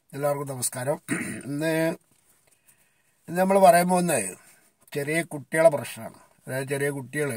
എല്ലാവർക്കും നമസ്കാരം ഇന്ന് ഇന്ന് നമ്മൾ പറയാൻ പോകുന്നത് ചെറിയ കുട്ടികളെ പ്രശ്നമാണ് അതായത് ചെറിയ കുട്ടികൾ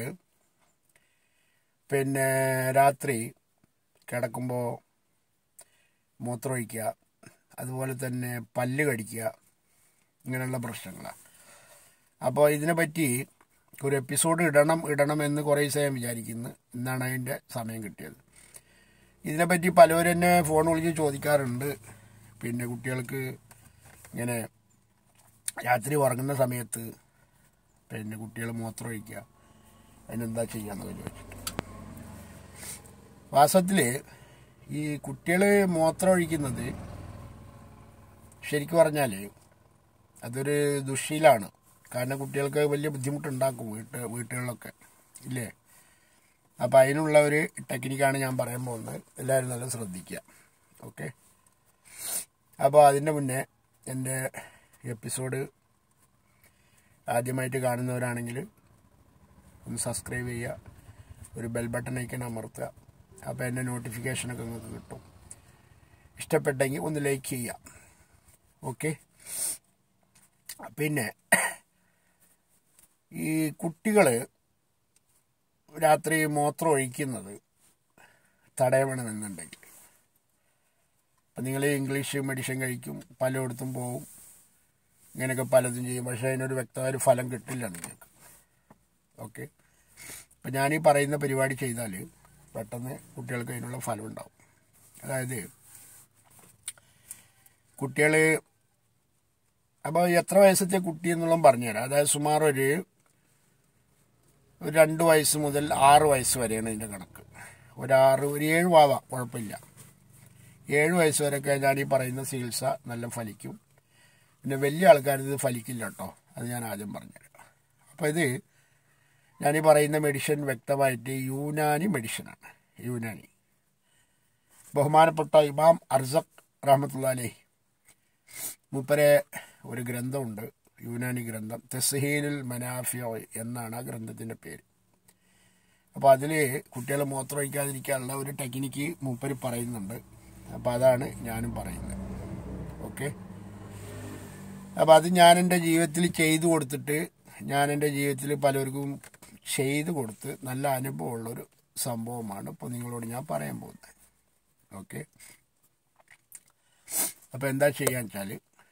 പിന്നെ രാത്രി കിടക്കുമ്പോൾ മൂത്രമൊഴിക്കുക അതുപോലെ തന്നെ പല്ല് കടിക്കുക ഇങ്ങനെയുള്ള പ്രശ്നങ്ങളാണ് അപ്പോൾ ഇതിനെപ്പറ്റി ഒരു എപ്പിസോഡ് ഇടണം ഇടണം എന്ന് കുറേ ദിവസം ഞാൻ വിചാരിക്കുന്നു ഇന്നാണ് അതിൻ്റെ സമയം കിട്ടിയത് ഇതിനെപ്പറ്റി പലവരും എന്നെ ഫോൺ വിളിച്ച് ചോദിക്കാറുണ്ട് പിന്നെ കുട്ടികൾക്ക് ഇങ്ങനെ രാത്രി ഉറങ്ങുന്ന സമയത്ത് പിന്നെ കുട്ടികൾ മൂത്രമൊഴിക്കുക അതിനെന്താ ചെയ്യാന്നൊക്കെ ചോദിച്ചിട്ട് വാസ്തവത്തിൽ ഈ കുട്ടികൾ മൂത്രമൊഴിക്കുന്നത് ശരിക്കും പറഞ്ഞാൽ അതൊരു ദുശീലാണ് കാരണം കുട്ടികൾക്ക് വലിയ ബുദ്ധിമുട്ടുണ്ടാക്കും വീട്ട് വീട്ടുകളിലൊക്കെ ഇല്ലേ അപ്പം അതിനുള്ള ഒരു ടെക്നിക്കാണ് ഞാൻ പറയാൻ പോകുന്നത് എല്ലാവരും നല്ല ശ്രദ്ധിക്കുക ഓക്കെ അപ്പോൾ അതിൻ്റെ മുന്നേ എൻ്റെ എപ്പിസോഡ് ആദ്യമായിട്ട് കാണുന്നവരാണെങ്കിൽ ഒന്ന് സബ്സ്ക്രൈബ് ചെയ്യുക ഒരു ബെൽ ബട്ടൺ ഐക്കൺ അമർത്തുക അപ്പോൾ എൻ്റെ നോട്ടിഫിക്കേഷനൊക്കെ നിങ്ങൾക്ക് കിട്ടും ഇഷ്ടപ്പെട്ടെങ്കിൽ ഒന്ന് ലൈക്ക് ചെയ്യുക ഓക്കെ പിന്നെ ഈ കുട്ടികൾ രാത്രി മൂത്രം ഒഴിക്കുന്നത് തടയണമെന്നുണ്ടെങ്കിൽ അപ്പം നിങ്ങൾ ഇംഗ്ലീഷ് മെഡിസിൻ കഴിക്കും പലയിടത്തും പോവും ഇങ്ങനെയൊക്കെ പലതും ചെയ്യും പക്ഷേ അതിനൊരു വ്യക്തമായ ഒരു ഫലം കിട്ടില്ല നിങ്ങൾക്ക് ഓക്കെ അപ്പം ഞാനീ പറയുന്ന പരിപാടി ചെയ്താൽ പെട്ടെന്ന് കുട്ടികൾക്ക് അതിനുള്ള ഫലം ഉണ്ടാവും അതായത് കുട്ടികൾ അപ്പോൾ എത്ര വയസ്സത്തെ കുട്ടി എന്നുള്ളത് പറഞ്ഞുതരാം അതായത് സുമാർ ഒരു ഒരു രണ്ട് വയസ്സ് മുതൽ ആറ് വയസ്സ് വരെയാണ് ഇതിൻ്റെ കണക്ക് ഒരാറ് ഒരു ഏഴ് വാവ കുഴപ്പമില്ല ഏഴ് വയസ്സ് വരെയൊക്കെ ഞാൻ ഈ പറയുന്ന ചികിത്സ നല്ല ഫലിക്കും പിന്നെ വലിയ ആൾക്കാർ ഇത് ഫലിക്കില്ല കേട്ടോ അത് ഞാൻ ആദ്യം പറഞ്ഞുതരാം അപ്പോൾ ഇത് ഞാൻ ഈ പറയുന്ന മെഡിസിൻ വ്യക്തമായിട്ട് യൂനാനി മെഡിസിനാണ് യൂനാനി ബഹുമാനപ്പെട്ട ഇമാം അർസഖ് റഹമത്തുള്ള അലി മൂപ്പരെ ഒരു ഗ്രന്ഥമുണ്ട് യൂനാനി ഗ്രന്ഥം തെസ്ഹീനുൽ മനാഫിയോ എന്നാണ് ആ ഗ്രന്ഥത്തിൻ്റെ പേര് അപ്പോൾ അതിൽ കുട്ടികളെ മൂത്രമൊഴിക്കാതിരിക്കാനുള്ള ഒരു ടെക്നിക്ക് മൂപ്പര് പറയുന്നുണ്ട് അപ്പോൾ അതാണ് ഞാനും പറയുന്നത് ഓക്കെ അപ്പോൾ അത് ഞാൻ എൻ്റെ ജീവിതത്തിൽ ചെയ്തു കൊടുത്തിട്ട് ഞാൻ എൻ്റെ ജീവിതത്തിൽ പലർക്കും ചെയ്തു കൊടുത്ത് നല്ല അനുഭവമുള്ളൊരു സംഭവമാണ് ഇപ്പോൾ നിങ്ങളോട് ഞാൻ പറയാൻ പോകുന്നത് ഓക്കെ അപ്പോൾ എന്താ ചെയ്യാന്ന് വെച്ചാൽ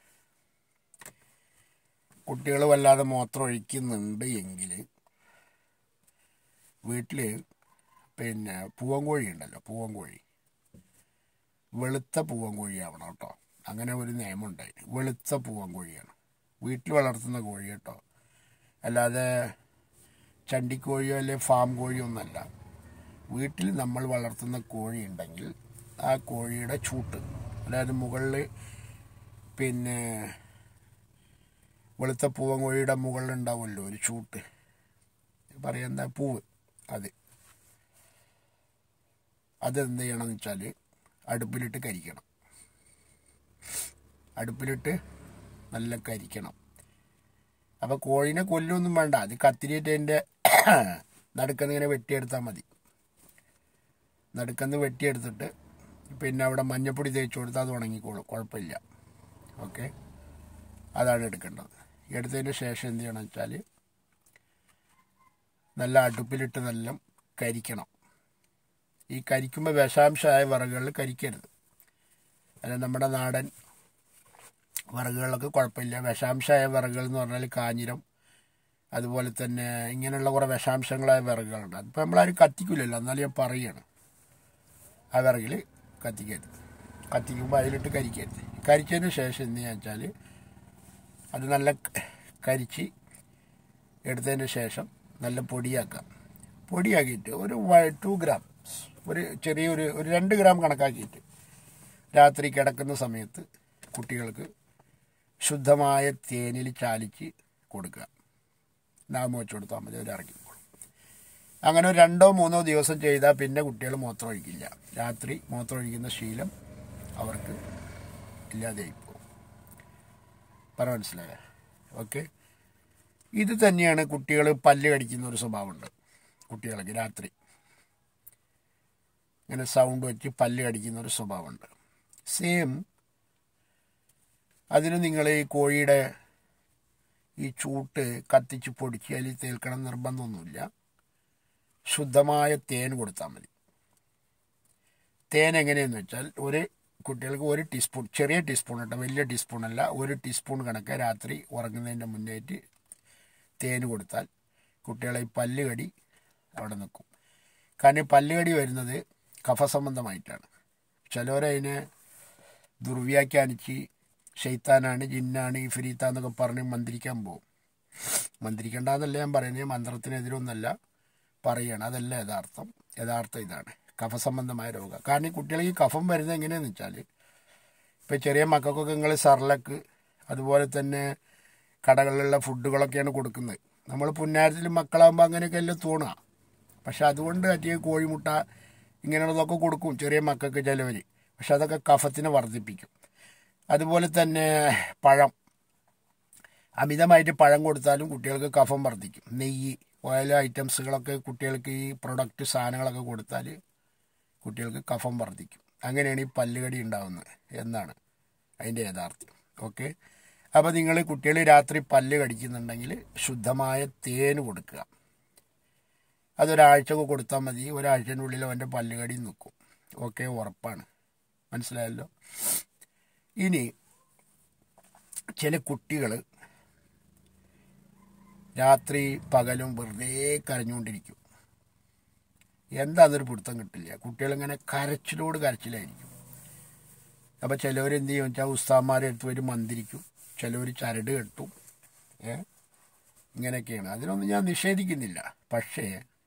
കുട്ടികൾ വല്ലാതെ മൂത്രം ഒഴിക്കുന്നുണ്ട് എങ്കിൽ വീട്ടിൽ പിന്നെ പൂവൻകോഴി ഉണ്ടല്ലോ പൂവൻകോഴി വെളുത്ത പൂവൻകോഴി ആവണം കേട്ടോ അങ്ങനെ ഒരു നിയമമുണ്ടായി വെളുത്ത പൂവൻകോഴിയാണ് വീട്ടിൽ വളർത്തുന്ന കോഴി കേട്ടോ അല്ലാതെ ചണ്ടിക്കോഴിയോ അല്ലെ ഫാം കോഴിയോ ഒന്നല്ല വീട്ടിൽ നമ്മൾ വളർത്തുന്ന കോഴി ഉണ്ടെങ്കിൽ ആ കോഴിയുടെ ചൂട്ട് അതായത് മുകളിൽ പിന്നെ വെളുത്ത പൂവൻ കോഴിയുടെ മുകളിൽ ഉണ്ടാവുമല്ലോ ഒരു ചൂട്ട് പറയുന്ന പൂവ് അത് അതെന്ത് ചെയ്യണമെന്ന് വെച്ചാൽ അടുപ്പിലിട്ട് കരിക്കണം അടുപ്പിലിട്ട് നല്ല കരിക്കണം അപ്പോൾ കോഴീനെ കൊല്ലൊന്നും വേണ്ട അത് കത്തിരിയിട്ട് അതിൻ്റെ നടുക്കന്ന് ഇങ്ങനെ വെട്ടിയെടുത്താൽ മതി നടുക്കന്ന് വെട്ടിയെടുത്തിട്ട് പിന്നെ അവിടെ മഞ്ഞപ്പൊടി തേച്ച് കൊടുത്താൽ അത് ഉണങ്ങിക്കോളും കുഴപ്പമില്ല ഓക്കെ അതാണ് എടുക്കേണ്ടത് എടുത്തതിന് ശേഷം എന്ത് ചെയ്യണം വെച്ചാൽ നല്ല അടുപ്പിലിട്ട് നല്ല കരിക്കണം ഈ കരിക്കുമ്പോൾ വിഷാംശമായ വിറകുകളിൽ കരിക്കരുത് അല്ല നമ്മുടെ നാടൻ വിറകുകളിലൊക്കെ കുഴപ്പമില്ല വിഷാംശമായ വിറകുകൾ എന്ന് പറഞ്ഞാൽ കാഞ്ഞിരം അതുപോലെ തന്നെ ഇങ്ങനെയുള്ള കുറേ വിഷാംശങ്ങളായ വിറകുകളുണ്ട് അതിപ്പോൾ നമ്മളാരും കത്തിക്കില്ലല്ലോ എന്നാലും ഞാൻ പറയുകയാണ് ആ വിറകിൽ കത്തിക്കരുത് കത്തിക്കുമ്പോൾ അതിലിട്ട് കരിക്കരുത് കരിച്ചതിന് ശേഷം എന്ത് ചെയ്യാന്ന് വെച്ചാൽ അത് നല്ല കരിച്ച് എടുത്തതിന് ശേഷം നല്ല പൊടിയാക്കാം പൊടിയാക്കിയിട്ട് ഒരു ടു ഗ്രാം ഒരു ചെറിയൊരു ഒരു രണ്ട് ഗ്രാം കണക്കാക്കിയിട്ട് രാത്രി കിടക്കുന്ന സമയത്ത് കുട്ടികൾക്ക് ശുദ്ധമായ തേനിൽ ചാലിച്ച് കൊടുക്കുക നാമം വെച്ച് കൊടുത്താൽ മതി അവർ ഇറങ്ങിക്കോളും അങ്ങനെ ഒരു രണ്ടോ മൂന്നോ ദിവസം ചെയ്താൽ പിന്നെ കുട്ടികൾ മൂത്രമൊഴിക്കില്ല രാത്രി മൂത്രമൊഴിക്കുന്ന ശീലം അവർക്ക് ഇല്ലാതെയായി പോകും പറ മനസ്സിലായ ഓക്കെ ഇത് തന്നെയാണ് കുട്ടികൾ പല്ല് കടിക്കുന്ന ഒരു സ്വഭാവമുണ്ട് കുട്ടികൾക്ക് രാത്രി ഇങ്ങനെ സൗണ്ട് വെച്ച് പല്ല് കടിക്കുന്ന ഒരു സ്വഭാവമുണ്ട് സെയിം അതിന് നിങ്ങൾ ഈ കോഴിയുടെ ഈ ചൂട്ട് കത്തിച്ച് പൊടിച്ച് അതിൽ തേൽക്കണം നിർബന്ധമൊന്നുമില്ല ശുദ്ധമായ തേൻ കൊടുത്താൽ മതി തേൻ എങ്ങനെയെന്ന് വെച്ചാൽ ഒരു കുട്ടികൾക്ക് ഒരു ടീസ്പൂൺ ചെറിയ ടീസ്പൂൺ കേട്ടോ വലിയ ടീസ്പൂൺ അല്ല ഒരു ടീസ്പൂൺ കണക്ക് രാത്രി ഉറങ്ങുന്നതിൻ്റെ മുന്നേറ്റ് തേൻ കൊടുത്താൽ കുട്ടികളെ ഈ പല്ലുകടി അവിടെ നിൽക്കും കാരണം ഈ പല്ലുകടി വരുന്നത് കഫസംബന്ധമായിട്ടാണ് ചിലവരതിനെ ദുർവ്യാഖ്യാനിച്ച് ഷെയ്ത്താനാണ് ജിന്നാണ് ഈ ഫിരീത്ത എന്നൊക്കെ പറഞ്ഞ് മന്ത്രിക്കാൻ പോകും മന്ത്രിക്കേണ്ടെന്നല്ല ഞാൻ പറയുന്നത് മന്ത്രത്തിനെതിരൊന്നല്ല പറയണം അതല്ല യഥാർത്ഥം യഥാർത്ഥം ഇതാണ് കഫസംബന്ധമായ രോഗം കാരണം ഈ കുട്ടികൾക്ക് ഈ കഫം വരുന്നത് എങ്ങനെയാണെന്ന് വെച്ചാൽ ഇപ്പോൾ ചെറിയ മക്കൾക്കൊക്കെ നിങ്ങൾ സർലക്ക് അതുപോലെ തന്നെ കടകളിലുള്ള ഫുഡുകളൊക്കെയാണ് കൊടുക്കുന്നത് നമ്മൾ പുന്നാരത്തിൽ മക്കളാകുമ്പോൾ അങ്ങനെയൊക്കെ എല്ലാം തോന്നുക പക്ഷെ അതുകൊണ്ട് പറ്റിയ കോഴിമുട്ട ഇങ്ങനെയുള്ളതൊക്കെ കൊടുക്കും ചെറിയ മക്കൾക്ക് ചിലവർ പക്ഷെ അതൊക്കെ കഫത്തിനെ വർദ്ധിപ്പിക്കും അതുപോലെ തന്നെ പഴം അമിതമായിട്ട് പഴം കൊടുത്താലും കുട്ടികൾക്ക് കഫം വർദ്ധിക്കും നെയ്യ് ഓയിൽ ഐറ്റംസുകളൊക്കെ കുട്ടികൾക്ക് ഈ പ്രൊഡക്റ്റ് സാധനങ്ങളൊക്കെ കൊടുത്താൽ കുട്ടികൾക്ക് കഫം വർദ്ധിക്കും അങ്ങനെയാണ് ഈ പല്ലുകടി ഉണ്ടാകുന്നത് എന്നാണ് അതിൻ്റെ യാഥാർത്ഥ്യം ഓക്കെ അപ്പോൾ നിങ്ങൾ കുട്ടികൾ രാത്രി പല്ല് കടിക്കുന്നുണ്ടെങ്കിൽ ശുദ്ധമായ തേന് കൊടുക്കുക അതൊരാഴ്ച കൊടുത്താൽ മതി ഒരാഴ്ചൻ്റെ ഉള്ളിൽ അവൻ്റെ പല്ലുകടി നിൽക്കും ഓക്കെ ഉറപ്പാണ് മനസ്സിലായല്ലോ ഇനി ചില കുട്ടികൾ രാത്രി പകലും വെറുതെ കരഞ്ഞുകൊണ്ടിരിക്കും എന്താണെന്നൊരു പിടുത്തം കിട്ടില്ല കുട്ടികളിങ്ങനെ കരച്ചിലോട് കരച്ചിലായിരിക്കും അപ്പോൾ ചിലവർ എന്ത് ചെയ്യും വെച്ചാൽ ഉസ്താന്മാരെ അടുത്ത് വരും മന്ദിരിക്കും ചിലവർ ചരട് കെട്ടും ഏ ഇങ്ങനെയൊക്കെയാണ് അതിനൊന്നും ഞാൻ നിഷേധിക്കുന്നില്ല പക്ഷേ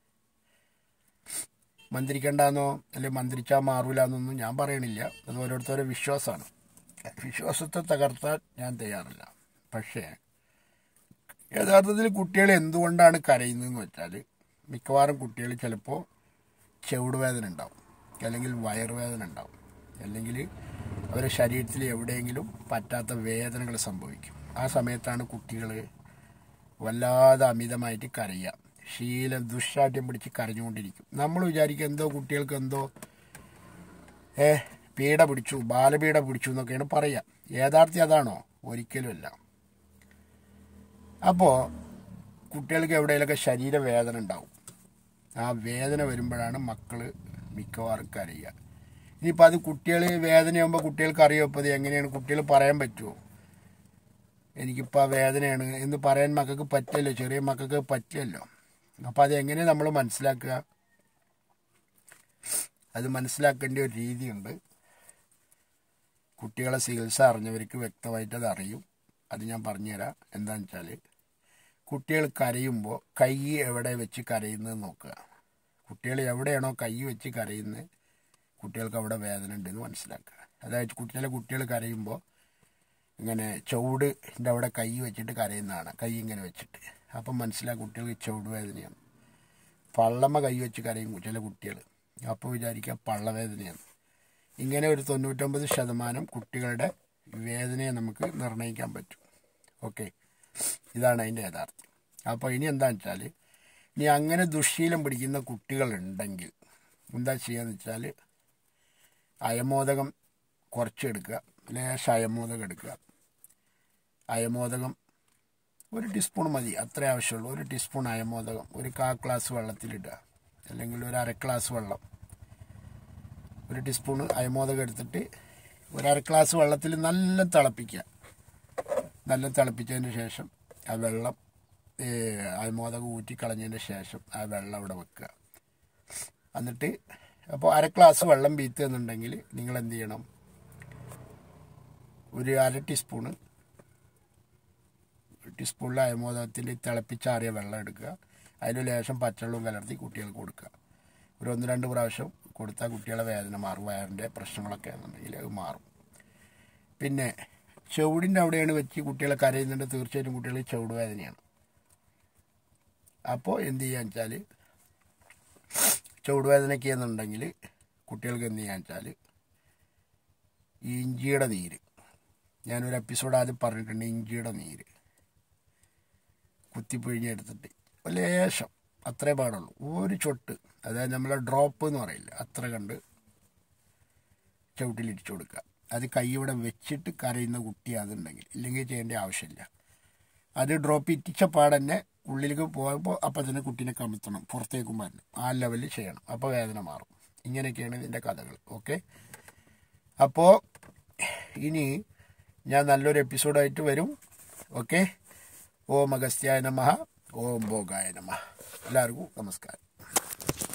മന്ത്രിക്കണ്ടെന്നോ അല്ലെങ്കിൽ മന്ത്രിച്ചാൽ മാറൂല എന്നൊന്നും ഞാൻ പറയണില്ല അത് ഓരോരുത്തരുടെ വിശ്വാസമാണ് വിശ്വാസത്തെ തകർത്താൻ ഞാൻ തയ്യാറില്ല പക്ഷേ യഥാർത്ഥത്തിൽ കുട്ടികൾ എന്തുകൊണ്ടാണ് കരയുന്നതെന്ന് വെച്ചാൽ മിക്കവാറും കുട്ടികൾ ചിലപ്പോൾ ചെവിടുവേദന ഉണ്ടാവും അല്ലെങ്കിൽ വയറുവേദന ഉണ്ടാവും അല്ലെങ്കിൽ അവരുടെ ശരീരത്തിൽ എവിടെയെങ്കിലും പറ്റാത്ത വേദനകൾ സംഭവിക്കും ആ സമയത്താണ് കുട്ടികൾ വല്ലാതെ അമിതമായിട്ട് കരയുക ശീലം ദുശാഠ്യം പിടിച്ച് കരഞ്ഞുകൊണ്ടിരിക്കും നമ്മൾ വിചാരിക്കും എന്തോ കുട്ടികൾക്ക് എന്തോ ഏ പീഡ പിടിച്ചു ബാലപീഡ പിടിച്ചു എന്നൊക്കെയാണ് പറയുക യഥാർത്ഥ്യം അതാണോ ഒരിക്കലുമല്ല അപ്പോൾ കുട്ടികൾക്ക് എവിടെയെങ്കിലൊക്കെ ശരീരവേദന ഉണ്ടാവും ആ വേദന വരുമ്പോഴാണ് മക്കൾ മിക്കവാറും കരയുക ഇനിയിപ്പോൾ അത് കുട്ടികൾ വേദനയാകുമ്പോൾ കുട്ടികൾക്ക് അറിയോ ഇപ്പോൾ ഇത് എങ്ങനെയാണ് കുട്ടികൾ പറയാൻ പറ്റുമോ എനിക്കിപ്പോൾ ആ വേദനയാണ് എന്ന് പറയാൻ മക്കൾക്ക് പറ്റില്ലല്ലോ ചെറിയ മക്കൾക്ക് പറ്റില്ലല്ലോ അപ്പോൾ അതെങ്ങനെ നമ്മൾ മനസ്സിലാക്കുക അത് മനസ്സിലാക്കേണ്ട ഒരു രീതിയുണ്ട് കുട്ടികളെ ചികിത്സ അറിഞ്ഞവർക്ക് വ്യക്തമായിട്ട് അത് അറിയും അത് ഞാൻ പറഞ്ഞുതരാം എന്താണെന്ന് വെച്ചാൽ കുട്ടികൾ കരയുമ്പോൾ കൈ എവിടെ വെച്ച് കരയുന്നത് നോക്കുക കുട്ടികൾ എവിടെയാണോ കൈ വെച്ച് കരയുന്നത് കുട്ടികൾക്ക് അവിടെ വേദന ഉണ്ടെന്ന് മനസ്സിലാക്കുക അതായത് കുട്ടികളെ കുട്ടികൾ കരയുമ്പോൾ ഇങ്ങനെ ചുവടിൻ്റെ അവിടെ കൈ വെച്ചിട്ട് കരയുന്നതാണ് കൈ ഇങ്ങനെ വെച്ചിട്ട് അപ്പം മനസ്സിലാക്കുക കുട്ടികൾക്ക് ചുവട് വേദനയാണ് പള്ളമ്മ കൈ വെച്ച് കരയും ചില കുട്ടികൾ അപ്പോൾ വിചാരിക്കുക പള്ളവേദനയാണ് ഇങ്ങനെ ഒരു തൊണ്ണൂറ്റൊമ്പത് ശതമാനം കുട്ടികളുടെ വേദനയെ നമുക്ക് നിർണ്ണയിക്കാൻ പറ്റും ഓക്കെ ഇതാണ് അതിൻ്റെ യഥാർത്ഥം അപ്പോൾ ഇനി എന്താണെന്ന് വെച്ചാൽ ഇനി അങ്ങനെ ദുശ്ശീലം പിടിക്കുന്ന കുട്ടികളുണ്ടെങ്കിൽ എന്താ ചെയ്യാന്ന് വെച്ചാൽ അയമോദകം കുറച്ചെടുക്കുക ലേശം അയമോദകം എടുക്കുക അയമോദകം ഒരു ടീസ്പൂൺ മതി അത്ര ആവശ്യമുള്ളൂ ഒരു ടീസ്പൂൺ അയമോദകം ഒരു കാ ഗ്ലാസ് വെള്ളത്തിലിടുക അല്ലെങ്കിൽ ഒരു അര ഗ്ലാസ് വെള്ളം ഒരു ടീസ്പൂൺ അയമോദകം എടുത്തിട്ട് ഒരു അര ഗ്ലാസ് വെള്ളത്തിൽ നല്ല തിളപ്പിക്കുക നല്ല തിളപ്പിച്ചതിന് ശേഷം ആ വെള്ളം അയമോദകം ഊറ്റി കളഞ്ഞതിന് ശേഷം ആ വെള്ളം അവിടെ വെക്കുക എന്നിട്ട് അപ്പോൾ അര ഗ്ലാസ് വെള്ളം ബീത്ത് എന്നുണ്ടെങ്കിൽ നിങ്ങൾ എന്ത് ചെയ്യണം ഒരു അര ടീസ്പൂണ് ടീസ്പൂണിൽ അയമോദകത്തിൻ്റെ തിളപ്പിച്ചാറിയ വെള്ളം എടുക്കുക അതിൽ ലേശം പച്ചവെള്ളവും കലർത്തി കുട്ടികൾക്ക് കൊടുക്കുക ഒരു ഒന്ന് രണ്ട് പ്രാവശ്യം കൊടുത്താൽ കുട്ടികളെ വേദന മാറും വയറിൻ്റെ പ്രശ്നങ്ങളൊക്കെ ആണെന്നുണ്ടെങ്കിൽ അത് മാറും പിന്നെ ചുവടിൻ്റെ അവിടെയാണ് വെച്ച് കുട്ടികളെ കരയുന്നുണ്ട് തീർച്ചയായിട്ടും കുട്ടികൾ ചുവട് വേദനയാണ് അപ്പോൾ എന്ത് ചെയ്യാന്ന് വെച്ചാൽ ചുവട് വേദനയ്ക്ക് എന്നുണ്ടെങ്കിൽ കുട്ടികൾക്ക് എന്ത് ചെയ്യാന്ന് വെച്ചാൽ ഈ ഇഞ്ചിയുടെ നീര് ഞാനൊരു എപ്പിസോഡ് ആദ്യം പറഞ്ഞിട്ടുണ്ട് ഇഞ്ചിയുടെ നീര് കുത്തിപ്പിഴിഞ്ഞെടുത്തിട്ട് ലേശം അത്രേ പാടുള്ളൂ ഒരു ചൊട്ട് അതായത് നമ്മളെ ഡ്രോപ്പ് എന്ന് പറയില്ല അത്ര കണ്ട് ചവിട്ടിലിടിച്ചു കൊടുക്കുക അത് കൈ ഇവിടെ വെച്ചിട്ട് കരയുന്ന കുട്ടി അതുണ്ടെങ്കിൽ ഇല്ലെങ്കിൽ ചെയ്യേണ്ട ആവശ്യമില്ല അത് ഡ്രോപ്പ് ഇറ്റിച്ച പാടന്നെ ഉള്ളിലേക്ക് പോകുമ്പോൾ അപ്പം തന്നെ കുട്ടീനെ കമത്തണം പുറത്തേക്കും വരണം ആ ലെവലിൽ ചെയ്യണം അപ്പോൾ വേദന മാറും ഇങ്ങനെയൊക്കെയാണ് ഇതിൻ്റെ കഥകൾ ഓക്കെ അപ്പോൾ ഇനി ഞാൻ നല്ലൊരു എപ്പിസോഡായിട്ട് വരും ഓക്കെ ഓം അഗസ്ത്യായ നമ ഓം ഭോഗായ നമ എല്ലാവർക്കും നമസ്കാരം